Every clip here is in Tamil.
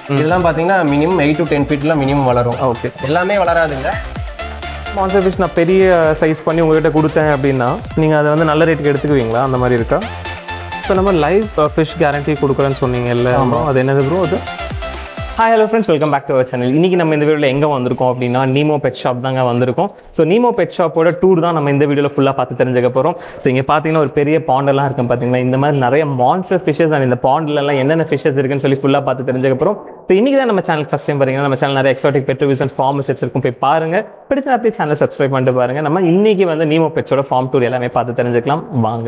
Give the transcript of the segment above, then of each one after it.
இதெல்லாம் பார்த்தீங்கன்னா மினிமம் எயிட் டு டென் ஃபீட்லாம் மினிமம் வளரும் ஓகே எல்லாமே வளராதுங்க மான்சர் ஃபிஷ் நான் பெரிய சைஸ் பண்ணி உங்ககிட்ட கொடுத்தேன் அப்படின்னா நீங்கள் அதை வந்து நல்ல ரேட்டுக்கு எடுத்துக்குவீங்களா அந்த மாதிரி இருக்கா இப்போ நம்ம லைவ் ஃபிஷ் கேரண்டி கொடுக்குறேன்னு சொன்னீங்கல்ல அது என்னது ப்ரோ அது hi hello friends welcome back to our channel இன்னைக்கு நம்ம இந்த வீடியோவில் எங்கே வந்திருக்கோம் அப்படின்னா நீமோ பெட் ஷாப் தாங்க வந்திருக்கோம் ஸோ நீமோ பெட் ஷாப்போட டூர் தான் நம்ம இந்த வீடியோவில் ஃபுல்லாக பார்த்து தெரிஞ்சுக்க போகிறோம் ஸோ இங்கே பார்த்தீங்கன்னா ஒரு பெரிய பாண்டெல்லாம் இருக்கும் பார்த்தீங்கன்னா இந்த மாதிரி நிறைய மான்ஸ்டர் ஃபிஷஸ் அண்ட் இந்த பாண்ட்லலாம் என்னென்ன ஃபிஷஸ் இருக்குன்னு சொல்லி ஃபுல்லாக பார்த்து தெரிஞ்சுக்க போகிறோம் ஸோ இன்னைக்கு தான் நம்ம சேனல் ஃபஸ்ட் டைம் பாருங்க நம்ம சேனல் நிறைய exotic pet reviews and farm sets இருக்கும் போய் பாருங்க பிடிச்சா அப்படியே சேனல் சப்ஸ்கிரைப் பண்ணிட்டு பாருங்க நம்ம இன்னைக்கு வந்து நீமோ பெட்ஸோட ஃபார்ம் டூர் எல்லாமே பார்த்து தெரிஞ்சுக்கலாம் வாங்க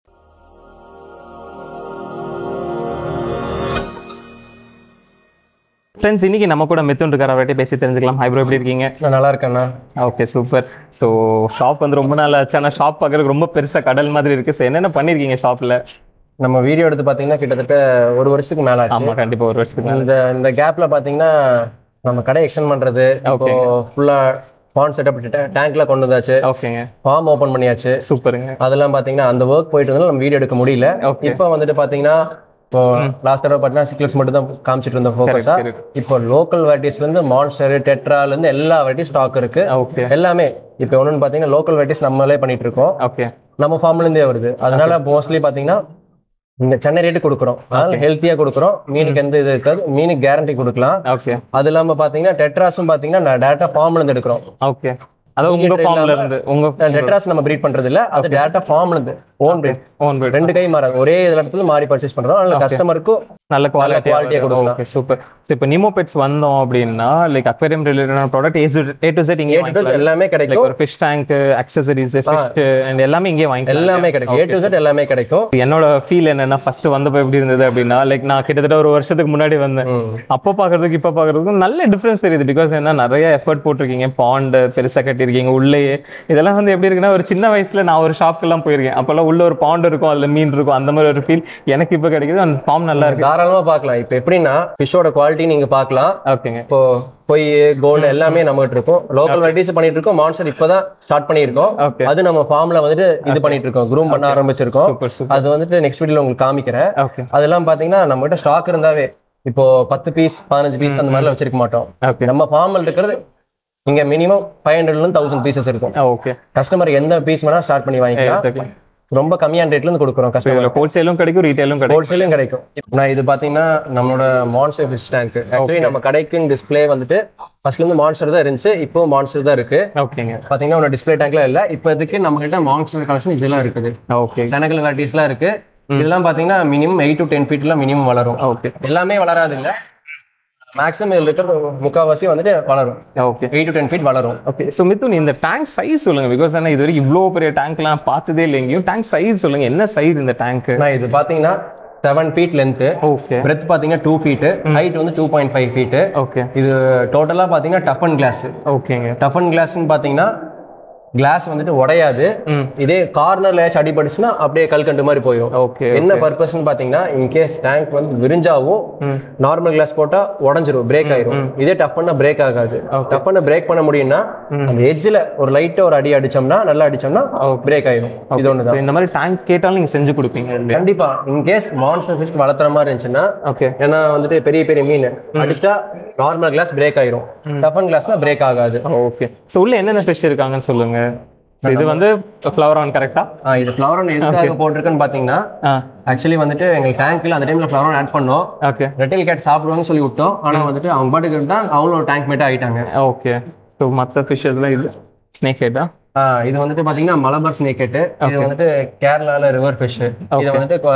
ஃப்ரெண்ட்ஸ் இன்னைக்கு நம்ம கூட மித்துன் இருக்கார் அவர்கிட்ட பேசி தெரிஞ்சுக்கலாம் ஹை ப்ரோ எப்படி இருக்கீங்க நான் நல்லா இருக்கேண்ணா ஓகே சூப்பர் ஸோ ஷாப் வந்து ரொம்ப நாள் ஆச்சு ஆனால் ஷாப் பார்க்கறதுக்கு ரொம்ப பெருசாக கடல் மாதிரி இருக்கு ஸோ என்னென்ன பண்ணியிருக்கீங்க ஷாப்பில் நம்ம வீடியோ எடுத்து பார்த்தீங்கன்னா கிட்டத்தட்ட ஒரு வருஷத்துக்கு மேலே ஆச்சு ஆமாம் கண்டிப்பாக ஒரு வருஷத்துக்கு மேல. இந்த இந்த கேப்ல பார்த்தீங்கன்னா நம்ம கடை எக்ஸ்டெண்ட் பண்றது இப்போ ஃபுல்லாக பாண்ட் செட்டப் டேங்க்ல கொண்டு வந்தாச்சு ஓகேங்க ஃபார்ம் ஓப்பன் பண்ணியாச்சு சூப்பருங்க அதெல்லாம் பார்த்தீங்கன்னா அந்த ஒர்க் போயிட்டு இருந்தாலும் நம்ம வீடியோ எடுக்க முடியல Okay. இப்போ வந்துட்டு பார்த்தீங்கன்னா இப்போ லாஸ்ட் தடவை பார்த்தீங்கன்னா சிக்லெட்ஸ் மட்டும் தான் காமிச்சிட்டு இருந்த ஃபோக்கஸா correct. இப்போ லோக்கல் வெரைட்டிஸ்ல இருந்து மான்ஸ்டர் டெட்ரால இருந்து எல்லா வெரைட்டி ஸ்டாக் இருக்கு ஓகே எல்லாமே இப்போ ஒன்றுன்னு பார்த்தீங்கன்னா லோக்கல் வெரைட்டிஸ் நம்மளே பண்ணிட்டு இருக்கோம் ஓகே நம்ம ஃபார்ம்ல இருந்தே வருது அதனால மோஸ்ட்லி பார்த்தீங்கன்னா இந்த சென்னை ரேட்டு கொடுக்குறோம் அதனால ஹெல்த்தியா கொடுக்குறோம் மீனுக்கு எந்த இது இருக்காது மீனுக்கு கேரண்டி கொடுக்கலாம் ஓகே அது இல்லாம பாத்தீங்கன்னா டெட்ராஸும் பாத்தீங்கன்னா நான் டேரக்டா ஃபார்ம்ல இருந்து எடுக்கிறோம் ஓகே அதாவது உங்க ஃபார்ம்ல இருந்து உங்க டெட்ராஸ் நம்ம பிரீட் பண்றது இல்ல அது டேரக்டா ஃபார்ம்ல இருந்து ஓன் பிரீட் ஓன் வீடு ரெண்டு கை மாறாது ஒரே இடத்துல மாறி பர்ச்சேஸ் பண்றோம் அதனால கஸ்டமருக்கும் நல்ல குவாலிட்டி quality ஆ கொடுக்கலாம். ஓகே சூப்பர் ஸோ இப்போ நிமோ பெட்ஸ் வந்தோம் அப்படின்னா லைக் அக்வேரியம் ரிலேட்டடான ப்ராடக்ட் ஏ டு செட் இங்கே வாங்கிக்கலாம் எல்லாமே லைக் கிடைக்கும் ஒரு fish tank accessories fish and எல்லாமே இங்கே வாங்கிக்கலாம் எல்லாமே கிடைக்கும் ஏ டு எல்லாமே கிடைக்கும் என்னோட ஃபீல் என்னன்னா ஃபர்ஸ்ட் வந்தப்போ எப்படி இருந்தது அப்படின்னா லைக் நான் கிட்டத்தட்ட ஒரு வருஷத்துக்கு முன்னாடி வந்தேன் அப்போ பார்க்கறதுக்கு இப்போ பார்க்கறதுக்கும் நல்ல டிஃப்ரென்ஸ் தெரியுது பிகாஸ் என்ன நிறைய எஃபர்ட் போட்டிருக்கீங்க பாண்டு பெருசாக கட்டியிருக்கீங்க உள்ளேயே இதெல்லாம் வந்து எப்படி இருக்குன்னா ஒரு சின்ன வயசுல நான் ஒரு ஷாப்க்கெல்லாம் போயிருக்கேன் அப்போல்லாம் உள்ள ஒரு பாண்டு இருக்கும் அதுல மீன் இருக்கும் அந்த மாதிரி ஒரு ஃபீல் எனக்கு இப்போ கிடைக்குது அந்த ஃபார்ம் நல்லா இருக்கு தாராளமா பார்க்கலாம் இப்போ எப்படின்னா ஃபிஷ்ஷோட குவாலிட்டி நீங்க பார்க்கலாம் ஓகேங்க இப்போ பொய் கோல்டு எல்லாமே நம்மகிட்ட இருக்கும் லோக்கல் வெரைட்டிஸ் பண்ணிட்டு இருக்கோம் மான்ஸ்டர் இப்பதான் ஸ்டார்ட் பண்ணியிருக்கோம் ஓகே அது நம்ம ஃபார்ம்ல வந்துட்டு இது பண்ணிட்டு இருக்கோம் க்ரூம் பண்ண ஆரம்பிச்சிருக்கோம் சூப்பர் சூப்பர் அது வந்துட்டு நெக்ஸ்ட் வீடியோல உங்களுக்கு காமிக்கிறேன் ஓகே அதெல்லாம் பாத்தீங்கன்னா நம்ம கிட்ட ஸ்டாக் இருந்தாவே இப்போ பத்து பீஸ் பதினஞ்சு பீஸ் அந்த மாதிரிலாம் வச்சிருக்க மாட்டோம் ஓகே நம்ம ஃபார்மல் இருக்கிறது இங்க மினிமம் ஃபைவ் ஹண்ட்ரட்ல இருந்து தௌசண்ட் பீசஸ் இருக்கும் ஓகே கஸ்டமர் எந்த பீஸ் வேணா ஸ்டார்ட் பண்ணி வாங்கிக்கலாம் ரொம்ப கம்மியான ரேட்ல இருந்து கொடுக்குறோம் கஸ்டமர் இதில் ஹோல்சேலும் கிடைக்கும் ரீட்டைலும் கிடைக்கும் ஹோல்சேலும் கிடைக்கும் நான் இது பாத்தீங்கன்னா நம்மளோட மான்ஸ்டர் ஃபிஷ் டேங்க் ஆக்சுவலி நம்ம கடைக்கு டிஸ்ப்ளே வந்துட்டு ஃபர்ஸ்ட்ல இருந்து மான்ஸ்டர் தான் இருந்துச்சு இப்போ மான்ஸ்டர் தான் இருக்கு ஓகேங்க பாத்தீங்கன்னா ஒரு டிஸ்ப்ளே டேங்க்ல இல்ல இப்போதைக்கு நம்ம கிட்ட மான்ஸ்டர் கலெக்ஷன் இதெல்லாம் இருக்குது ஓகே செனகல் வெரைட்டிஸ்லாம் இருக்கு இதெல்லாம் பாத்தீங்கன்னா மினிமம் எயிட் டு டென் ஃபீட்லாம் மினிமம் வளரும் ஓகே எல்லாமே வளராதுங்க மேக்ஸிமம் இதுல இருக்கிற முக்கால்வாசி வந்துட்டு வளரும் okay eight to ten feet வளரும் ஓகே ஸோ மித்துன் இந்த டேங்க் சைஸ் சொல்லுங்க பிகாஸ் என்ன இது வரைக்கும் இவ்வளோ பெரிய டேங்க்லாம் பார்த்ததே இல்லை எங்கேயும் டேங்க் சைஸ் சொல்லுங்க என்ன சைஸ் இந்த டேங்க் நான் இது பாத்தீங்கன்னா seven feet length okay breadth பாத்தீங்கன்னா டூ ஃபீட்டு ஹைட் வந்து two point five feet okay இது டோட்டலா பாத்தீங்கன்னா டஃபன் கிளாஸ் ஓகேங்க டஃபன் கிளாஸ்னு பாத்தீங்கன்னா கிளாஸ் வந்துட்டு உடையாது ம். இதே கார்னர்ல ஏதாச்சும் அடிபட்டுச்சுன்னா அப்படியே கல்கண்டு மாதிரி போயிடும் ஓகே என்ன பர்பஸ்னு பாத்தீங்கன்னா இன்கேஸ் டேங்க் வந்து விரிஞ்சாவும் நார்மல் கிளாஸ் போட்டா உடஞ்சிரும் பிரேக் ஆயிரும் இதே டஃப் பண்ணா பிரேக் ஆகாது டஃப் பண்ண பிரேக் பண்ண முடியும்னா அந்த எட்ஜ்ல ஒரு லைட்டா ஒரு அடி அடிச்சோம்னா நல்லா அடிச்சோம்னா பிரேக் ஆயிரும் இது ஒண்ணுதான் ஸோ இந்த மாதிரி டேங்க் கேட்டாலும் நீங்க செஞ்சு கொடுப்பீங்க இல்லையா கண்டிப்பா இன்கேஸ் மான்ஸ்டர் ஃபிஷ் வளர்த்துற மாதிரி இருந்துச்சுன்னா ஓகே ஏன்னா வந்துட்டு பெரிய பெரிய மீன் அடிச்சா நார்மல் கிளாஸ் பிரேக் ஆயிரும் டஃபன் கிளாஸ்னா பிரேக் ஆகாது ஓகே ஸோ உள்ள என்னென்ன ஃபிஷ் இருக்காங்கன்னு சொல்லுங்க So இது வந்து ஃப்ளவர் ஆன் கரெக்டா ஆ, இது ஃப்ளவர் எதுக்காக போட்டிருக்குன்னு பாத்தீங்கன்னா ஆ ஆக்சுவலி வந்துட்டு எங்க டேங்க்ல அந்த டைம்ல ஃப்ளவர் ஆட் பண்ணோம் ஓகே ரெட்டில் கேட் சாப்பிடுவாங்கன்னு சொல்லி விட்டோம் ஆனா வந்துட்டு அவங்க பாட்டுக்கு தான் அவங்களும் ஒரு டேங்க் மேட்டா ஆயிட்டாங்க ஓகே ஸோ மற்ற ஃபிஷ் எதுலாம் இது ஸ்னேக் ஹெட்டா ஆ, இது வந்துட்டு பாத்தீங்கன்னா மலபார் ஸ்னேக்கெட்டு இது வந்துட்டு கேரளால ரிவர் ஃபிஷ் இது வந்துட்டு கொ-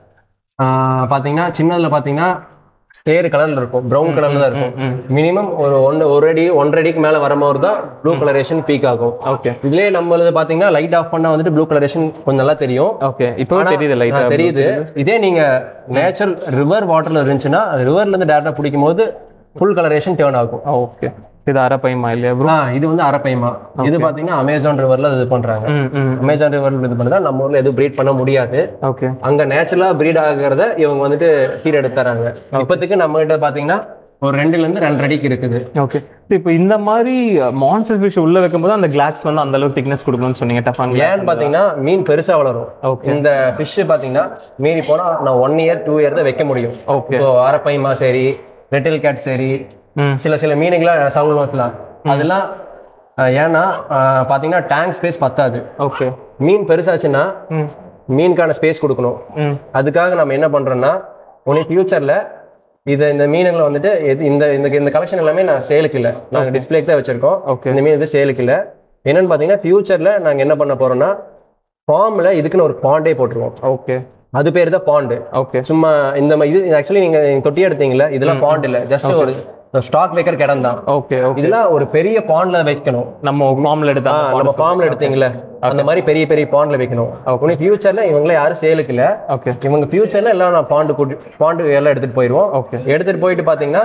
ஆ, பாத்தீங்கன்னா சின்னதுல பாத்தீங்கன்னா ஸ்டேர் கலர்ல இருக்கும் ப்ரௌன் கலர்ல தான் இருக்கும் மினிமம் ஒரு ஒன்று ஒரு அடி ஒன்றரை அடிக்கு மேல வரும்போது தான் ப்ளூ கலரேஷன் பீக் ஆகும் ஓகே இதுலயே நம்மளது பாத்தீங்கன்னா லைட் ஆஃப் பண்ணா வந்துட்டு ப்ளூ கலரேஷன் கொஞ்சம் நல்லா தெரியும் ஓகே இப்போ தெரியுது ஆ, லைட்டா தெரியுது இதே நீங்க நேச்சுரல் ரிவர் வாட்டர்ல இருந்துச்சுன்னா அது ரிவர்ல இருந்து டேரக்டா பிடிக்கும் போது ஃபுல் கலரேஷன் டேர்ன் ஆகும் ஓகே இது அரப்பைமா இல்லையா ப்ரோ ஆ, இது வந்து அரப்பைமா இது பாத்தீங்கன்னா அமேசான் ரிவர்ல இது பண்றாங்க ம் ம் அமேசான் ரிவர்ல இது பண்ணா நம்ம ஊர்ல எதுவும் ப்ரீட் பண்ண முடியாது ஓகே அங்க நேச்சுரலா ப்ரீட் ஆகிறத இவங்க வந்துட்டு சீட் எடுத்து தராங்க இப்போதைக்கு நம்ம கிட்ட பாத்தீங்கன்னா ஒரு ரெண்டுல இருந்து ரெண்டு அடிக்கு இருக்குது ஓகே இப்போ இந்த மாதிரி மான்சர் ஃபிஷ் உள்ள வைக்கும்போது அந்த கிளாஸ் வந்து அந்த அளவுக்கு திக்னஸ் கொடுக்கணும்னு சொன்னீங்க டஃபான் ஏன்னு பாத்தீங்கன்னா மீன் பெருசா வளரும் Okay. இந்த ஃபிஷ் பாத்தீங்கன்னா மீறி போனா நான் ஒன் இயர் டூ இயர் தான் வைக்க முடியும் Okay. இப்போ அரப்பைமா சரி ரெட்டில் கேட் சரி ம் சில சில மீனுங்களாம் சவுண்ட் நோட்லாம் அதெல்லாம் அஹ், ஏன்னா அஹ், பார்த்தீங்கன்னா டேங்க் ஸ்பேஸ் பத்தாது ஓகே மீன் பெருசாச்சுன்னா ம் மீனுக்கான ஸ்பேஸ் கொடுக்கணும் ம் அதுக்காக நம்ம என்ன பண்ணுறோம்னா உனக்கு ஃபியூச்சரில் இது இந்த மீனுங்களை வந்துட்டு எது இந்த இந்த இந்த கலெக்ஷன் எல்லாமே நான் சேலுக்கு இல்லை நாங்கள் டிஸ்பிளேக்கு தான் வச்சுருக்கோம் Okay. இந்த மீன் வந்து சேலுக்கு இல்லை என்னன்னு பார்த்தீங்கன்னா ஃபியூச்சரில் நாங்கள் என்ன பண்ண போகிறோம்னா ஃபார்மில் இதுக்குன்னு ஒரு பாண்டே போட்டுருவோம் ஓகே அது பேர் தான் பாண்டு ஓகே சும்மா இந்த மா- இது ஆக்சுவலி நீங்கள் தொட்டி எடுத்தீங்களா இதெல்லாம் பாண்ட் இல்லை ஜஸ்ட் ஒரு ஸ்டாக் வைக்கிற இடம் தான் ஓகே ஓகே இதெல்லாம் ஒரு பெரிய பாண்ட்ல வைக்கணும் நம்ம ஃபார்ம்ல எடுத்தா ஆ, நம்ம ஃபார்ம்ல எடுத்தீங்களா அந்த மாதிரி பெரிய பெரிய பாண்ட்ல வைக்கணும் உனக்கு ஃபியூச்சர்ல இவங்கள யாரும் சேலுக்கு இல்ல ஓகே இவங்க ஃபியூச்சர்ல எல்லாம் நான் பாண்டு கூட்டி பாண்டு எல்லாம் எடுத்துட்டு போயிடுவோம் Okay. எடுத்துட்டு போயிட்டு பாத்தீங்கன்னா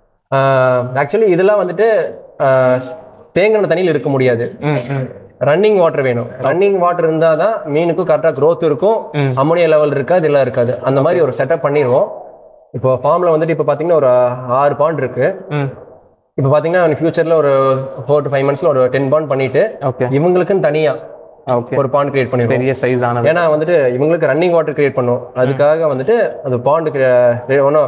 ஆக்சுவலி இதெல்லாம் வந்துட்டு ஆ, தேங்கின தண்ணியில் இருக்க முடியாது ம் ம் ரன்னிங் வாட்டர் வேணும் ரன்னிங் வாட்டர் இருந்தால் தான் மீனுக்கும் கரெக்டாக growth இருக்கும் அமோனியா லெவல் இருக்காது இதெல்லாம் இருக்காது அந்த மாதிரி ஒரு செட்டப் பண்ணிடுவோம் இப்போ ஃபார்மில் வந்துட்டு இப்போ பார்த்தீங்கன்னா ஒரு ஆறு பாண்ட் இருக்கு ம் இப்போ பார்த்தீங்கன்னா ஃபியூச்சரில் ஒரு ஃபோர் டு ஃபைவ் மந்த்ஸில் ஒரு டென் பாண்ட் பண்ணிட்டு ஓகே இவங்களுக்குன்னு தனியா ஓகே ஒரு பாண்ட் கிரியேட் பண்ணிடுவோம் பெரிய சைஸ் ஆனது ஏன்னா வந்துட்டு இவங்களுக்கு ரன்னிங் வாட்டர் கிரியேட் பண்ணும் அதுக்காக வந்துட்டு அந்த பாண்டு ஒன்றும்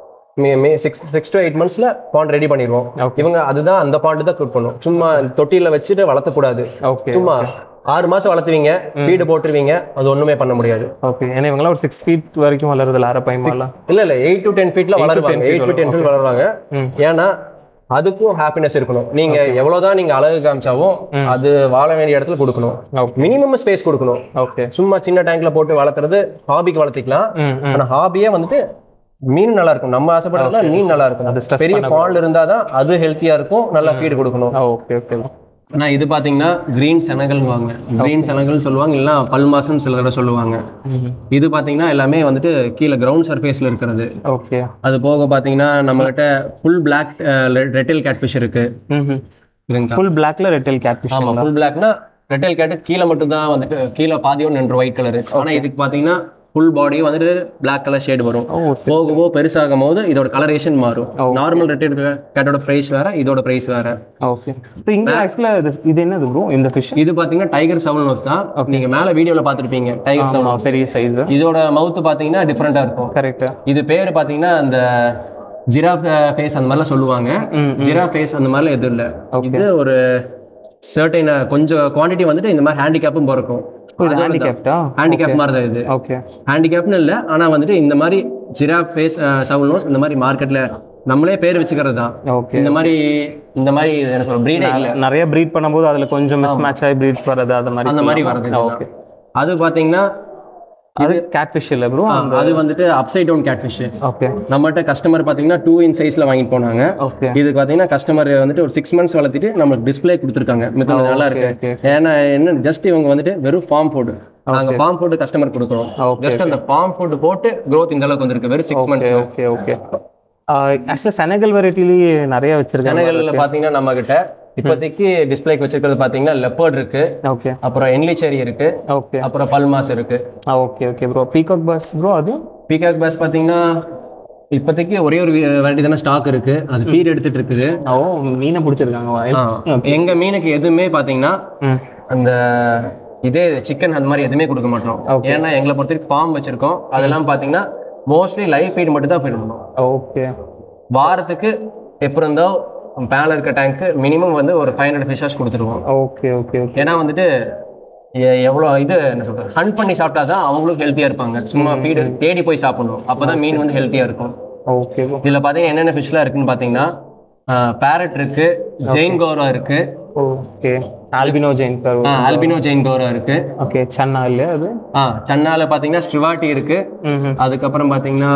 சிக்ஸ் சிக்ஸ் டு எயிட் மந்த்ஸ்ல பாண்ட் ரெடி பண்ணிடுவோம் இவங்க அதுதான் அந்த பாண்டு தான் குட் பண்ணும் சும்மா தொட்டியில வச்சுட்டு வளர்த்தக்கூடாது ஓகே சும்மா ஆறு மாசம் வளர்த்துவீங்க ஃபீடு போட்டுருவீங்க அது ஒண்ணுமே பண்ண முடியாது ஓகே ஏன்னா இவங்கெல்லாம் ஒரு சிக்ஸ் ஃபீட் வரைக்கும் வளருதுல அரை பைமாலாம் இல்ல இல்ல எயிட் டு டென் ஃபீட்ல வளருவாங்க 10 feet eight to ten feet வளருவாங்க ம். ஏன்னா அதுக்கும் ஹாப்பினஸ் இருக்கணும் நீங்க எவ்வளவுதான் நீங்க அழகு காமிச்சாவும் அது வாழ வேண்டிய இடத்துல கொடுக்கணும் Okay. மினிமம் ஸ்பேஸ் கொடுக்கணும் ஓகே சும்மா சின்ன டேங்க்ல போட்டு வளர்த்துறது ஹாபிக்கு வளர்த்திக்கலாம் ம் ம் ஆனா ஹாபியே வந்துட்டு மீன் நல்லா இருக்கும் நம்ம ஆசைப்படுறதுல மீன் நல்லா இருக்கும் அது stress பெரிய பால் இருந்தாதான் அது ஹெல்த்தியா இருக்கும் நல்லா ஃபீடு கொடுக்கணும் ஓகே ஓகே நான் இது பாத்தீங்கன்னா கிரீன் செனகல்வாங்க கிரீன் செனகல் சொல்லுவாங்க இல்லைன்னா பல்மாசம் சில தடவை சொல்லுவாங்க இது பாத்தீங்கன்னா எல்லாமே வந்துட்டு கீழே கிரவுண்ட் சர்ஃபேஸ்ல இருக்கிறது ஓகே அது போக பாத்தீங்கன்னா நம்மகிட்ட ஃபுல் பிளாக் ரெட்டில் கேட்ஃபிஷ் இருக்கு ம் இதுங்களா ஃபுல் பிளாக்ல ரெட்டல் கேட்ஃபிஷ் ஆமா ஃபுல் பிளாக்னா ரெட்டில் கேட் கீழே மட்டும் தான் வந்துட்டு கீழே பாதியோடு நின்று ஒயிட் கலர் ஆனா இதுக்கு பாத்தீங்கன்னா ஃபுல் பாடி வந்துட்டு பிளாக் கலர் ஷேட் வரும் ஓ போக போக பெருசாகும் போது இதோட கலரேஷன் மாறும் நார்மல் ரெட்டட் கேட்டோட பிரைஸ் வேற இதோட பிரைஸ் வேற ஓகே ஸோ இங்க ஆக்சுவலா இது இது என்னது ப்ரோ இந்த ஃபிஷ் இது பாத்தீங்கன்னா டைகர் செவல் நோஸ் தான் நீங்க மேல வீடியோல பாத்துருப்பீங்க டைகர் செவல் நோஸ் பெரிய சைஸ் இதோட மவுத் பாத்தீங்கன்னா டிஃப்ரெண்டா இருக்கும் கரெக்ட் இது பேர் பாத்தீங்கன்னா அந்த ஜிராஃப் ஃபேஸ் அந்த மாதிரிலாம் சொல்லுவாங்க ஜிராஃப் ஃபேஸ் அந்த மாதிரிலாம் எதுவும் இல்லை இது ஒரு சர்டைன் கொஞ்சம் குவாண்டிட்டி வந்துட்டு இந்த மாதிரி ஹேண்டிகேப்பும் பிறக்கும் இது ஹேண்டிகேப்டா ஹேண்டிகேப் மாதிரி தான் இது ஓகே ஹேண்டிகேப்னு இல்லை ஆனா வந்துட்டு இந்த மாதிரி ஜிராஃப் ஃபேஸ் சவுல் நோஸ் இந்த மாதிரி மார்க்கெட்ல நம்மளே பேர் வச்சுக்கிறது தான் ஓகே இந்த மாதிரி இந்த மாதிரி என்ன சொல்ற பிரீடே இல்லை நிறைய ப்ரீட் பண்ணும்போது அதுல கொஞ்சம் மிஸ் மேட்ச் ஆகி ப்ரீட்ஸ் வரது அந்த மாதிரி அந்த மாதிரி வரது ஓகே அது பாத்தீங்கன்னா அது கேட்ஃபிஷ் இல்ல ப்ரோ அது வந்துட்டு அப்சைட் டவுன் கேட்ஃபிஷ் ஓகே நம்மகிட்ட கஸ்டமர் பாத்தீங்கன்னா டூ இன் சைஸ்ல வாங்கிட்டு போனாங்க ஓகே இது பாத்தீங்கன்னா கஸ்டமர் வந்துட்டு ஒரு சிக்ஸ் மந்த்ஸ் வளர்த்திட்டு நமக்கு டிஸ்ப்ளே கொடுத்துருக்காங்க மிக நல்லா இருக்கு okay, ஏன்னா என்ன ஜஸ்ட் இவங்க வந்துட்டு வெறும் ஃபார்ம் ஃபுட் நாங்க ஃபார்ம் ஃபுட் கஸ்டமர் கொடுக்குறோம் Okay, ஜஸ்ட் அந்த ஃபார்ம் ஃபுட் போட்டு growth இந்த அளவுக்கு வந்திருக்கு வெறும் சிக்ஸ் மந்த்ஸ் ஓகே ஓகே ஆக்சுவலாக செனகல் வெரைட்டிலேயே நிறைய வச்சிருக்காங்க செனகல்ல பாத்தீங்கன்னா நம்ம கிட்ட இப்போதைக்கு டிஸ்பிளேக்கு வச்சிருக்கிறது பாத்தீங்கன்னா லெப்பர்ட் இருக்கு ஓகே அப்புறம் என்லிச்சேரி இருக்கு ஓகே அப்புறம் பல்மாஸ் இருக்கு okay okay bro peacock bass bro அது பீகாக் பேஸ் பாத்தீங்கன்னா இப்போதைக்கு ஒரே ஒரு வெரைட்டி தானே ஸ்டாக் இருக்கு அது ஃபீட் எடுத்துட்டு இருக்குது ஓ மீனை பிடிச்சிருக்காங்க ஆ. எங்க மீனுக்கு எதுவுமே பாத்தீங்கன்னா ம் அந்த இதே சிக்கன் அந்த மாதிரி எதுவுமே கொடுக்க மாட்டோம் ஏன்னா எங்களை பொறுத்த வரைக்கும் ஃபார்ம் வச்சிருக்கோம் அதெல்லாம் பாத்தீங்கன்னா மோஸ்ட்லி லைஃப் ஃபீட் மட்டும் தான் ஃபீட் பண்ணுவோம் ஓகே வாரத்துக்கு எப்படி இருந்தோ மேல இருக்க டேங்க்கு மினிமம் வந்து ஒரு ஃபைவ் ஹண்ட்ரட் ஃபிஷர்ஸ் கொடுத்துருவோம் ஓகே ஓகே ஓகே ஏன்னா வந்துட்டு எ- எவ்வளோ இது என்ன சொல்றது ஹண்ட் பண்ணி சாப்பிட்டா தான் அவங்களும் ஹெல்த்தியா இருப்பாங்க சும்மா ஃபீடு தேடி போய் சாப்பிடணும் அப்பதான் மீன் வந்து ஹெல்த்தியா இருக்கும் ஓகே ப்ரோ இதுல பாத்தீங்கன்னா என்னென்ன ஃபிஷ்லாம் இருக்குன்னு பாத்தீங்கன்னா பேரட் இருக்கு ஜெயின் கோரா இருக்கு ஓகே ஆல்பினோ ஜெயின் ஆல்பினோ ஜெயின் கோரா இருக்கு ஓகே சன்னா இல்லையா அது ஆ சென்னால பாத்தீங்கன்னா ஸ்ட்ரிவாட்டி இருக்கு ம் அதுக்கப்புறம் பாத்தீங்கன்னா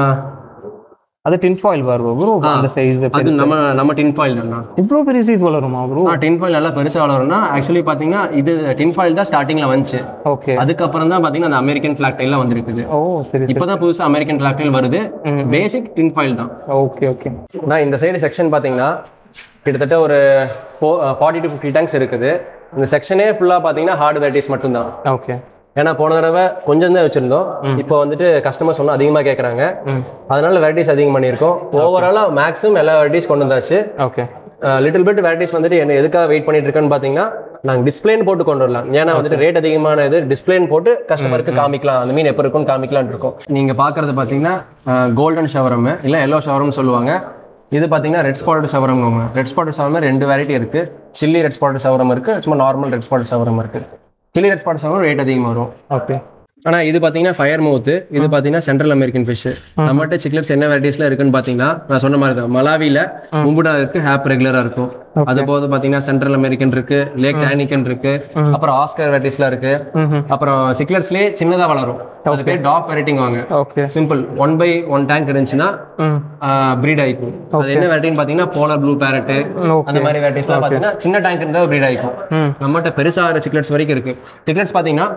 அது டின் ஃபாயில் வரும் ப்ரோ அந்த சைஸ் அது நம்ம நம்ம டின் ஃபாயில் தானா இவ்வளோ பெரிய சைஸ் வளருமா ப்ரோ ஆ டின் ஃபாயில் நல்லா பெருசா வளரும்னா ஆக்சுவலி பாத்தீங்கன்னா இது டின் ஃபாயில் தான் ஸ்டார்டிங்ல வந்துச்சு ஓகே அதுக்கப்புறம் தான் பாத்தீங்கன்னா அந்த அமெரிக்கன் ஃபிளாக் டைல்லாம் வந்திருக்குது ஓ சரி சரி இப்பதான் புதுசா அமெரிக்கன் ஃபிளாக் டைல் வருது பேசிக் டின் ஃபாயில் தான் ஓகே ஓகே நான் இந்த சைடு செக்ஷன் பாத்தீங்கன்னா கிட்டத்தட்ட ஒரு ஃபார்ட்டி டு ஃபிஃப்டி டேங்க்ஸ் இருக்குது இந்த செக்ஷனே ஃபுல்லா பாத்தீங்கன்னா ஹார்ட் வெரைட்டிஸ் மட்டும்தான் ஓகே ஏன்னா போன தடவை கொஞ்சம் தான் வச்சிருந்தோம் இப்போ வந்துட்டு கஸ்டமர்ஸ் ஒன்றும் அதிகமாக கேட்குறாங்க அதனால வெரைட்டிஸ் அதிகம் பண்ணியிருக்கோம் ஓவராலாக மேக்ஸிமம் எல்லா வெரைட்டிஸ் கொண்டு வந்தாச்சு ஓகே லிட்டில் பிட் வெரைட்டிஸ் வந்துட்டு என்ன எதுக்காக வெயிட் பண்ணிட்டு இருக்கேன்னு பார்த்தீங்கன்னா நாங்கள் டிஸ்பிளேன்னு போட்டு கொண்டு வரலாம் ஏன்னா வந்துட்டு ரேட் அதிகமான இது டிஸ்பிளேன்னு போட்டு கஸ்டமருக்கு காமிக்கலாம் அந்த மீன் எப்போ இருக்கும்னு காமிக்கலாம்னு இருக்கோம் நீங்கள் பார்க்குறது பார்த்தீங்கன்னா கோல்டன் ஷவரம் இல்லை எல்லோ ஷவரம் சொல்லுவாங்க இது பார்த்தீங்கன்னா red spotted severum red spotted severum ரெண்டு வெரைட்டி இருக்கு சில்லி ரெட் ஸ்பாட்டட் சவரம் இருக்கு சும்மா நார்மல் ரெட் ஸ்பாட்டட் சவரம் இருக்கு chilli red spotted severum rate அதிகமாக வரும் ஓகே ஆனா இது பாத்தீங்கன்னா ஃபயர் மவுத் இது பாத்தீங்கன்னா சென்ட்ரல் அமெரிக்கன் ஃபிஷ் நம்மகிட்ட சிக்லெட்ஸ் என்ன வெரைட்டிஸ்ல இருக்குன்னு பாத்தீங்கன்னா நான் சொன்ன மாதிரி தான் மலாவில மும்புடா இருக்கு ஹேப் ரெகுலரா இருக்கும் அது போக பாத்தீங்கன்னா சென்ட்ரல் அமெரிக்கன் இருக்கு லேக் டானிக்கன் இருக்கு அப்புறம் ஆஸ்கர் வெரைட்டிஸ்ல இருக்கு அப்புறம் சிக்லெட்ஸ்லயே சின்னதா வளரும் அது பேர் டாப் வெரைட்டிங் வாங்க okay simple one by one tank இருந்துச்சுன்னா ம் ப்ரீட் ஆயிக்கும் அது என்ன வெரைட்டின்னு பாத்தீங்கன்னா போலர் ப்ளூ பேரட் Okay. அந்த மாதிரி வெரைட்டிஸ்லாம் பாத்தீங்கன்னா சின்ன டேங்க் இருந்தா ப்ரீட் ஆயிக்கும் ம். நம்மகிட்ட பெருசா சிக்லெட்ஸ் வரைக்கும் இருக்கு சிக்லெட்ஸ் பாத்தீங்கன்னா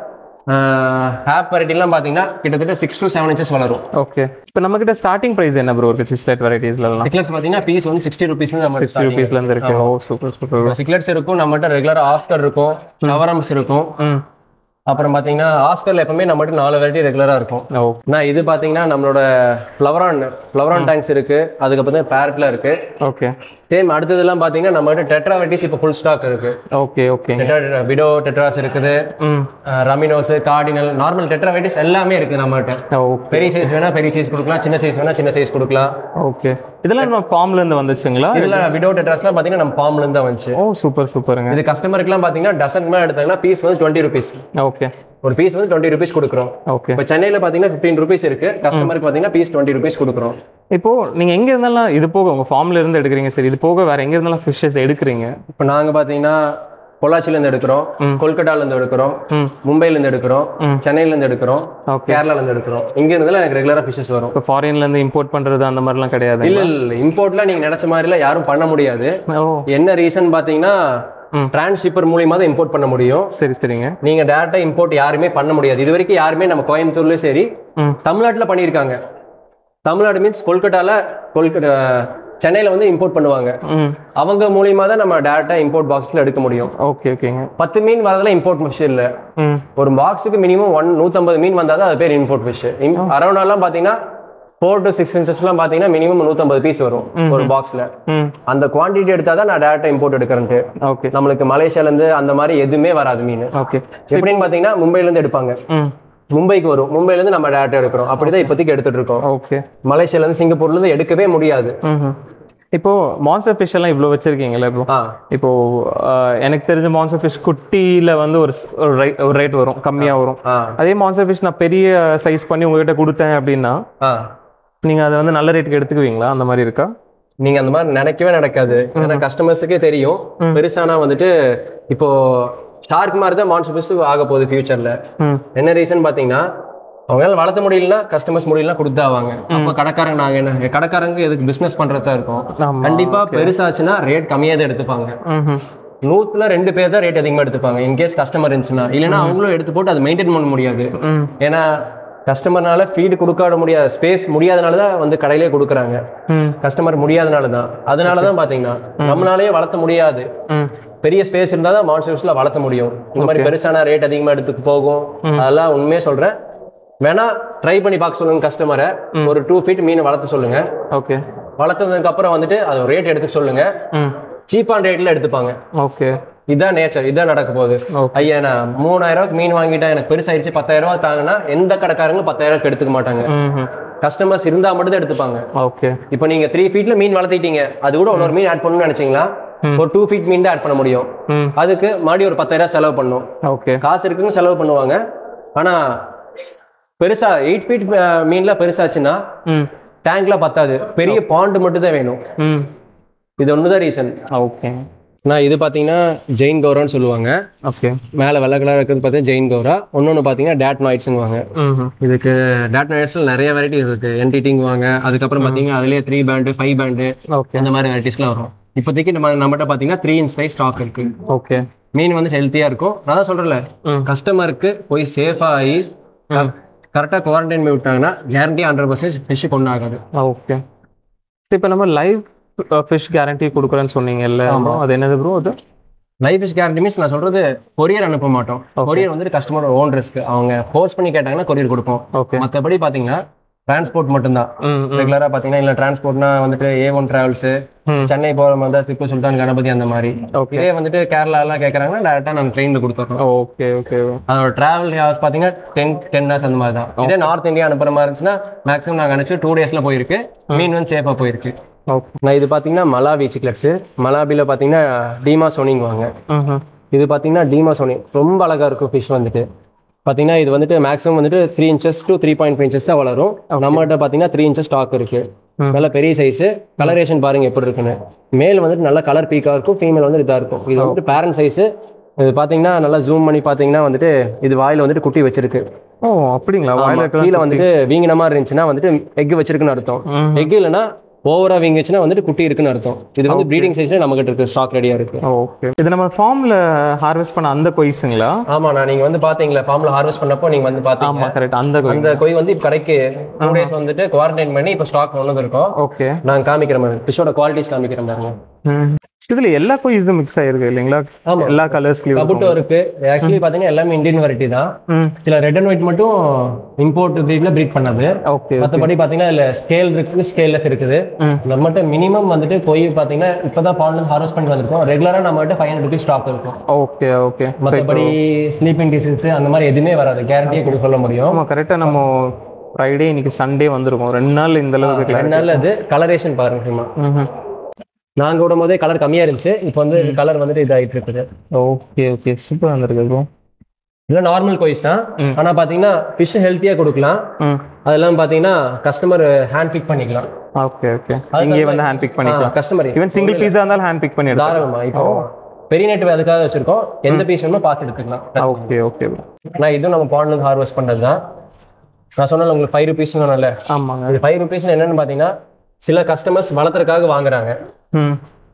ஹேப் வெரைட்டிலாம் பாத்தீங்கன்னா கிட்டத்தட்ட சிக்ஸ் டு செவன் இன்ச்சஸ் வளரும் ஓகே இப்போ நம்மக்கிட்ட ஸ்டார்டிங் ப்ரைஸ் என்ன ப்ரோ இருக்கு சிஸ்லெட் வெரைட்டிஸ்லாம் சிக்லெட்ஸ் பாத்தீங்கன்னா பீஸ் வந்து சிக்ஸ்டி ருபீஸ் நம்ம சிக்ஸ்டி ருபீஸ்லேருந்து இருக்கு ஓ சூப்பர் சூப்பர் சிக்லெட்ஸ் இருக்கும் நம்மகிட்ட ரெகுலரா ஆஸ்கர் இருக்கும் நவரம்ஸ் இருக்கும் ம் அப்புறம் பாத்தீங்கன்னா ஆஸ்கர்ல எப்பவுமே நம்மகிட்ட நாலு வெரைட்டி ரெகுலரா இருக்கும் ஓ நான் இது பாத்தீங்கன்னா நம்மளோட ஃப்ளவரான் ஃப்ளவரான் டேங்க்ஸ் இருக்கு அதுக்கப்புறம் பேரட்ல இருக்கு ஓகே சேம் அடுத்ததெல்லாம் பாத்தீங்கன்னா நம்மகிட்ட டெட்ரா வெரைட்டிஸ் இப்போ ஃபுல் ஸ்டாக் இருக்கு ஓகே ஓகேங்க டெட்ரா விடோ டெட்ராஸ் இருக்குது ம் ரமினோஸ் கார்டினல் நார்மல் டெட்ரா வெரைட்டிஸ் எல்லாமே இருக்கு நம்மகிட்ட ஓகே பெரிய சைஸ் வேணா பெரிய சைஸ் கொடுக்கலாம் சின்ன சைஸ் வேணா சின்ன சைஸ் கொடுக்கலாம் ஓகே இதெல்லாம் நம்ம ஃபார்ம்ல இருந்து வந்துச்சுங்களா இதுல விடோ டெட்ராஸ்லாம் பாத்தீங்கன்னா நம்ம ஃபார்ம்ல இருந்து தான் வந்துச்சு ஓ சூப்பர் சூப்பருங்க இது கஸ்டமருக்குலாம் பாத்தீங்கன்னா டசன் மேல எடுத்தாங்கன்னா பீஸ் வந்து டுவெண்ட்டி ருபீஸ் ஓகே ஒரு பீஸ் வந்து டுவெண்ட்டி ருபீஸ் கொடுக்குறோம் ஓகே இப்போ சென்னையில பாத்தீங்கன்னா ஃபிஃப்டீன் ருபீஸ் இருக்கு கஸ்டமருக்கு பாத்தீங்கன்னா பீஸ் டுவெண்ட்டி ருபீஸ் கொடுக்குறோம் இப்போ நீங்க எங்க இருந்தாலும் இது போக உங்க ஃபார்ம்ல இருந்து எடுக்கிறீங்க சரி இது போக வேற எங்க இருந்தாலும் ஃபிஷ்ஷஸ் எடுக்கிறீங்க இப்போ நாங்க பாத்தீங்கன்னா பொள்ளாச்சில இருந்து எடுக்கிறோம் கொல்கட்டால இருந்து எடுக்கிறோம் ம். மும்பைல இருந்து எடுக்கிறோம் சென்னையில இருந்து எடுக்கிறோம் ஓகே கேரளால இருந்து எடுக்கிறோம் இங்க இருந்தெல்லாம் எனக்கு ரெகுலரா ஃபிஷஸ் வரும் இப்போ ஃபாரின்ல இருந்து இம்போர்ட் பண்றது அந்த மாதிரிலாம் கிடையாது இல்ல இல்ல இம்போர்ட்லாம் நீங்க நினைச்ச மாதிரிலாம் யாரும் பண்ண முடியாது ஓ என்ன ரீசன் பாத்தீங்கன்னா ம். டிரான்ஸ்ஷிப்பர் மூலியமா தான் இம்போர்ட் பண்ண முடியும் சரி சரிங்க நீங்க டேரக்டா இம்போர்ட் யாருமே பண்ண முடியாது இது வரைக்கும் யாருமே நம்ம கோயம்புத்தூர்லயும் சரி ம். தமிழ்நாட்டுல பண்ணியிருக்காங்க தமிழ்நாடு மீன்ஸ் கொல்கட்டால கொல்கட்டா சென்னையில வந்து இம்போர்ட் பண்ணுவாங்க ம் அவங்க மூலியமா தான் நம்ம டேரக்டா இம்போர்ட் பாக்ஸ்ல எடுக்க முடியும் ஓகே ஓகேங்க பத்து மீன் வரதுல இம்போர்ட் ஃபிஷ் இல்ல ம் ஒரு பாக்ஸுக்கு மினிமம் ஒன் நூத்தம்பது மீன் வந்தாதான் அது பேர் இம்போர்ட் ஃபிஷ் அரௌண்டாலாம் பாத்தீங்கன்னா ஃபோர் டு சிக்ஸ் இன்ச்சஸ்லாம் பாத்தீங்கன்னா மினிமம் நூத்தம்பது பீஸ் வரும் ஒரு பாக்ஸ்ல ம் அந்த குவான்டிட்டி எடுத்தா தான் நான் டேரக்டா இம்போர்ட் எடுக்கிறேன்ட்டு ஓகே நம்மளுக்கு மலேசியால இருந்து அந்த மாதிரி எதுவுமே வராது மீன் ஓகே எப்படின்னு பாத்தீங்கன்னா மும்பைல இருந்து எடுப்பாங்க ம் மும்பைக்கு வரும் மும்பைல இருந்து நம்ம டேரக்டா எடுக்கிறோம் அப்படிதான் இப்போதைக்கு எடுத்துட்டு இருக்கோம் ஓகே மலேசியால இருந்து சிங்கப்பூர்ல இருந்து எடுக்கவே முடியாது ம் இப்போ மான்சர் ஃபிஷ் எல்லாம் இவ்வளோ வச்சிருக்கீங்களா இப்போ ஆ இப்போ ஆஹ், எனக்கு தெரிஞ்ச மான்சர் ஃபிஷ் குட்டியில வந்து ஒரு ஸ்- ஒரு ரேட் ஒரு ரேட் வரும் கம்மியா வரும் ஆ அதே மான்சர் ஃபிஷ் நான் பெரிய சைஸ் பண்ணி உங்ககிட்ட கொடுத்தேன் அப்படின்னா ஆ நீங்க அதை வந்து நல்ல ரேட்டுக்கு எடுத்துக்குவீங்களா அந்த மாதிரி இருக்கா நீங்க அந்த மாதிரி நினைக்கவே நடக்காது ஏன்னா கஸ்டமர்ஸுக்கே தெரியும் பெருசானா வந்துட்டு இப்போ ஷார்க் மாதிரி தான் மான்சர் ஃபிஷ் ஆக போகுது ஃபியூச்சர்ல ம் என்ன ரீசன் பாத்தீங்கன்னா அவங்களால வளர்த்த முடியலனா கஸ்டமர்ஸ் முடியலனா கொடுத்தாவாங்க அப்போ கடைக்காரங்க நாங்க என்ன கடைக்காரங்க எதுக்கு பிசினஸ் பண்றதா இருக்கும் ஆமா கண்டிப்பா பெருசாச்சுன்னா ரேட் கம்மியா தான் எடுத்துப்பாங்க ம் நூத்துல ரெண்டு பேர் தான் ரேட் அதிகமா எடுத்துப்பாங்க இன்கேஸ் கஸ்டமர் இருந்துச்சுன்னா இல்லைன்னா அவங்களும் எடுத்து போட்டு அதை மெயின்டைன் பண்ண முடியாது ம் ஏன்னா கஸ்டமர்னால ஃபீடு கொடுக்க முடியாத ஸ்பேஸ் முடியாதனால தான் வந்து கடையிலே கொடுக்குறாங்க ம் கஸ்டமர் முடியாதனால தான் அதனால தான் பாத்தீங்கன்னா நம்மளாலேயே வளர்த்த முடியாது ம் பெரிய ஸ்பேஸ் இருந்தால் தான் மான்ஸ்டர்ஸ்ல வளர்த்த முடியும் இந்த மாதிரி பெருசான ரேட் அதிகமா எடுத்துக்கு போகும் அதெல்லாம் உண்மையே சொல்றேன் வேணா ட்ரை பண்ணி பார்க்க சொல்லுங்க கஸ்டமரை ஒரு டூ ஃபீட் மீன் வளர்த்து சொல்லுங்க ஓகே வளர்த்ததுக்கு அப்புறம் வந்துட்டு அது ரேட் எடுத்து சொல்லுங்க ம் சீப்பான ரேட்ல எடுத்துப்பாங்க ஓகே இதான் நேச்சர் இதான் நடக்க போகுது Okay. ஐயா நான் மூணாயிரம் ரூபாய்க்கு மீன் வாங்கிட்டேன் எனக்கு பெருசாயிருச்சு பத்தாயிரம் ரூபாய் தாங்கன்னா எந்த கடைக்காரங்களும் பத்தாயிரம் ரூபாய்க்கு எடுத்துக்க மாட்டாங்க ம் கஸ்டமர்ஸ் இருந்தா மட்டும் தான் எடுத்துப்பாங்க ஓகே இப்போ நீங்க த்ரீ ஃபீட்ல மீன் வளர்த்திட்டீங்க அது கூட இன்னொரு மீன் ஆட் பண்ணணும்னு நினைச்சீங்களா ஒரு டூ ஃபீட் மீன் தான் ஆட் பண்ண முடியும் ம் அதுக்கு மறுபடியும் ஒரு பத்தாயிரம் செலவு பண்ணும் ஓகே காசு இருக்குன்னு செலவு பண்ணுவாங்க ஆனா பெருசா எயிட் ஃபீட் மீன்ல பெருசாச்சுன்னா ம் டேங்க்ல பத்தாது பெரிய பாண்டு மட்டும் தான் வேணும் ம் இது ஒண்ணுதான் ரீசன் ஓகே நான் இது பாத்தீங்கன்னா ஜெயின் கௌரான்னு சொல்லுவாங்க ஓகே மேல வெள்ளை கலர் இருக்கிறது பார்த்தீங்கன்னா ஜெயின் கௌரா இன்னொன்னு பாத்தீங்கன்னா டேட் நாய்ட்ஸுங்குவாங்க ம் இதுக்கு டேட் நாய்ட்ஸ்ல நிறைய வெரைட்டி இருக்கு என்டிடிங்குவாங்க அதுக்கப்புறம் பாத்தீங்கன்னா அதுலயே three band five band okay அந்த மாதிரி வெரைட்டிஸ்லாம் வரும் இப்போதைக்கு நம்ம நம்மகிட்ட பாத்தீங்கன்னா த்ரீ இன்ச் சைஸ் ஸ்டாக் இருக்கு ஓகே மீன் வந்து ஹெல்த்தியா இருக்கும் நான் தான் சொல்றேன்ல ம். கஸ்டமருக்கு போய் சேஃபா ஆகி கரெக்டாக குவாரண்டைன் பண்ணி விட்டாங்கன்னா கேரண்டி ஹண்ட்ரட் பர்சன்ட் ஃபிஷ் கொண்டு ஆகாது ஓகே இப்போ நம்ம லைவ் ஃபிஷ் கேரண்டி கொடுக்குறேன்னு சொன்னீங்கல்ல bro, அது என்னது ப்ரோ அது லைஃப் இஸ் கேரண்டி மீன்ஸ் நான் சொல்றது கொரியர் அனுப்ப மாட்டோம் கொரியர் வந்துட்டு கஸ்டமர் ஓன் ரிஸ்க் அவங்க ஃபோர்ஸ் பண்ணி கேட்டாங்கன்னா கொரியர் கொடுப்போம் ஓகே மற்றபடி பாத்தீங்கன்னா டிரான்ஸ்போர்ட் மட்டும்தான் ம் ரெகுலரா பாத்தீங்கன்னா இல்ல டிரான்ஸ்போர்ட்னா வந்துட்டு ஏ ஒன் டிராவல்ஸ் ம். சென்னை போற மாதிரி தான் திப்பு சுல்தான் கணபதி அந்த மாதிரி Okay. இதே வந்துட்டு கேரளா எல்லாம் கேட்கறாங்கன்னா டேரக்டா நம்ம ட்ரெயின்ல கொடுத்துறோம் ஓகே ஓகே அதோட டிராவல் ஹவர்ஸ் பாத்தீங்கன்னா டென் டென் ஹவர்ஸ் அந்த மாதிரி தான் இதே நார்த் இந்தியா அனுப்புற மாதிரி இருந்துச்சுன்னா மேக்ஸிமம் நாங்க அனுப்பிச்சு டூ டேஸ்ல போயிருக்கு மீன் வந்து சேஃபா போயிருக்கு ஓகே நான் இது பார்த்தீங்கன்னா மலாவி சிக்லெட்ஸு மலாபியில் பார்த்தீங்கன்னா டீமா சோனிங் வாங்க ம் இது பார்த்தீங்கன்னா டீமா சோனி ரொம்ப அழகாக இருக்கும் ஃபிஷ் வந்துட்டு பார்த்தீங்கன்னா இது வந்துட்டு மேக்ஸிமம் வந்துட்டு three inches to three point five inches தான் வளரும் நம்மகிட்ட பார்த்தீங்கன்னா த்ரீ இன்ச்சஸ் ஸ்டாக் இருக்கு நல்ல பெரிய சைஸு கலரேஷன் பாருங்க எப்படி இருக்குன்னு மேல் வந்துட்டு நல்ல கலர் பீக்காக இருக்கும் ஃபீமேல் வந்து இதாக இருக்கும் இது வந்துட்டு பேரண்ட் சைஸு இது பார்த்தீங்கன்னா நல்லா ஜூம் பண்ணி பார்த்தீங்கன்னா வந்துட்டு இது வாயில் வந்துட்டு குட்டி வச்சிருக்கு ஓ அப்படிங்களா ஆமா, வாயில இருக்க கீழே வந்துட்டு வீங்கின மாதிரி இருந்துச்சுன்னா வந்துட்டு எக் வச்சிருக்குன்னு அர்த்தம் எக் இல்லைன்னா ஓவரா வீங்கிச்சுன்னா வந்துட்டு குட்டி இருக்குன்னு அர்த்தம் இது வந்து ப்ரீடிங் சைஸ்ல நம்ம கிட்ட இருக்கு ஸ்டாக் ரெடியா இருக்கு ஓகே இது நம்ம ஃபார்ம்ல ஹார்வெஸ்ட் பண்ண அந்த கொய்ஸுங்களா ஆமா நான் நீங்க வந்து பாத்தீங்களா ஃபார்ம்ல ஹார்வெஸ்ட் பண்ணப்போ நீங்க வந்து பாத்தீங்க ஆமா கரெக்ட் அந்த கொய் அந்த கொய் வந்து இப்ப கடைக்கு டூ டேஸ் வந்துட்டு குவாரண்டைன் பண்ணி இப்போ ஸ்டாக் கொண்டு வந்திருக்கோம் ஓகே நான் காமிக்கிறேன் பாருங்க ஃபிஷோட குவாலிட்டிஸ் காமிக்கிறேன் பாருங்க இதுல எல்லா கொய்ஸும் மிக்ஸ் ஆயிருக்கு இல்லைங்களா ஆமா. எல்லா கலர்ஸ்லயும் கபுட்டோ இருக்கு ஆக்சுவலி பாத்தீங்கன்னா எல்லாமே இந்தியன் வெரைட்டி தான் ம் சில ரெட் அண்ட் ஒயிட் மட்டும் இம்போர்ட் பிரீட்ல பிரீட் பண்ணது ஓகே மத்தபடி பாத்தீங்கன்னா இதுல ஸ்கேல் இருக்கு ஸ்கேல்லெஸ் இருக்குது நம்மகிட்ட மினிமம் வந்துட்டு கொய் பாத்தீங்கன்னா இப்பதான் பாண்ட்ல ஹார்வெஸ்ட் பண்ணி வந்திருக்கோம் ரெகுலரா நம்மகிட்ட ஃபைவ் ஹண்ட்ரட் ருபீஸ் ஸ்டாக் இருக்கும் ஓகே ஓகே மத்தபடி ஸ்லீப்பிங் டிசீஸ் அந்த மாதிரி எதுவுமே வராது கேரண்டியே கொடுக்க சொல்ல முடியும் ஆமா கரெக்டா நம்ம ஃப்ரைடே இன்னைக்கு சண்டே வந்திருக்கோம் ரெண்டு நாள் இந்த அளவுக்கு ரெண்டு நாள்ல அது கலரேஷன் பாருங்க சும்மா ம்ஹும். நாங்க விடும் போதே கலர் கம்மியா இருந்துச்சு இப்போ வந்து கலர் வந்துட்டு இதாயிட்டு இருக்குது ஓகே ஓகே சூப்பர் வந்திருக்கு ப்ரோ இல்லை நார்மல் கோயிஸ் தான் ஆனா பாத்தீங்கன்னா ஃபிஷ் ஹெல்த்தியா கொடுக்கலாம் ம் அதெல்லாம் பாத்தீங்கன்னா கஸ்டமர் ஹேண்ட் பிக் பண்ணிக்கலாம் ஓகே ஓகே இங்கே வந்து ஹேண்ட் பிக் பண்ணிக்கலாம் கஸ்டமர் ஈவன் சிங்கிள் பீஸா இருந்தாலும் ஹேண்ட் பிக் பண்ணி எடுக்கலாம் தாராளமா இப்போ பெரிய நெட் அதுக்காக வச்சிருக்கோம் எந்த பீஸ் வேணுமோ பாஸ் எடுத்துக்கலாம் ஓகே ஓகே ப்ரோ நான் இதுவும் நம்ம பாண்ட்ல இருந்து ஹார்வெஸ்ட் பண்றது தான் நான் சொன்னல உங்களுக்கு ஃபைவ் ருபீஸ் சொன்னல ஆமாங்க இது ஃபைவ் ருபீஸ் என்னன்னு பாத்தீங்கன்னா சில கஸ்டமர்ஸ் வளர்த்துறதுக்காக வாங்குறாங்க ம்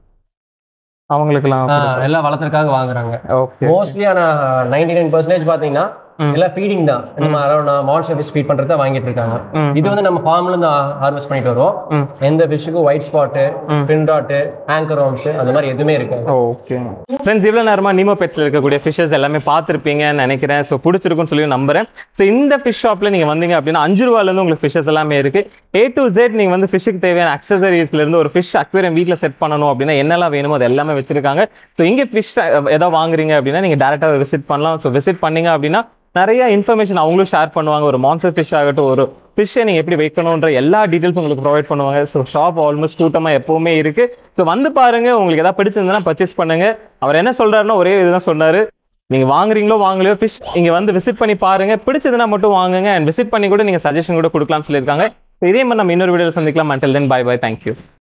அவங்களுக்குலாம் ஆஹ் எல்லாம் வளர்த்துறதுக்காக வாங்குறாங்க ஓகே மோஸ்ட்லி ஆனா நைன்டி நைன் பர்சன்டேஜ் பாத்தீங்கன்னா எல்லாம் ஃபீடிங் தான் நம்ம அரௌண்ட் மான்ஸ்டர் ஃபிஷ் ஃபீட் பண்றத வாங்கிட்டு இருக்காங்க இது வந்து நம்ம ஃபார்ம்ல இருந்து ஹார்வெஸ்ட் பண்ணிட்டு வரோம் எந்த ஃபிஷ்ஷுக்கும் white spot fin rot anchor worms அந்த மாதிரி எதுவுமே இருக்காது ஓகே ஃப்ரெண்ட்ஸ் இவ்வளோ நேரமா நீமோ பெட்ஸில் இருக்கக்கூடிய ஃபிஷஸ் எல்லாமே பார்த்துருப்பீங்கன்னு நினைக்கிறேன் ஸோ பிடிச்சிருக்குன்னு சொல்லி நம்புறேன் ஸோ இந்த ஃபிஷ் ஷாப்பில் நீங்கள் வந்தீங்க அப்படின்னா அஞ்சு ரூபாலேருந்து உங்களுக்கு ஃபிஷஸ் எல்லாமே இருக்கு ஏ டு ஜெட் நீங்கள் வந்து ஃபிஷ்ஷுக்கு தேவையான accessories ல இருந்து ஒரு ஃபிஷ் அக்வேரியம் வீட்டில் செட் பண்ணணும் அப்படின்னா என்னெல்லாம் வேணுமோ அது எல்லாமே வச்சிருக்காங்க ஸோ இங்கே ஃபிஷ் ஏதாவது வாங்குறீங்க அப்படின்னா நீங்கள் டேரெக்டாக விசிட் பண்ணலாம் ஸோ விசிட் பண்ணீங்க அப்படின்னா நிறைய இன்ஃபர்மேஷன் அவங்களும் ஷேர் பண்ணுவாங்க ஒரு மான்சர் ஃபிஷ் ஆகட்டும் ஒரு ஃபிஷ்ஷை நீங்கள் எப்படி வைக்கணுன்ற எல்லா டீட்டெயில்ஸ் உங்களுக்கு ப்ரொவைட் பண்ணுவாங்க ஸோ ஷாப் ஆல்மோஸ்ட் கூட்டமாக எப்பவுமே இருக்கு ஸோ வந்து பாருங்க உங்களுக்கு எதாவது பிடிச்சிருந்ததுன்னா பர்ச்சேஸ் பண்ணுங்க அவர் என்ன சொல்றாருன்னா ஒரே இதுதான் சொன்னாரு நீங்க வாங்குறீங்களோ வாங்கலையோ ஃபிஷ் இங்க வந்து விசிட் பண்ணி பாருங்க பிடிச்சதுன்னா மட்டும் வாங்குங்க அண்ட் விசிட் பண்ணி கூட நீங்க சஜஷன் கூட கொடுக்கலாம்னு சொல்லியிருக்காங்க So இதே மாதிரி நம்ம இன்னொரு வீடியோவில் சந்திக்கலாம் until then bye bye thank you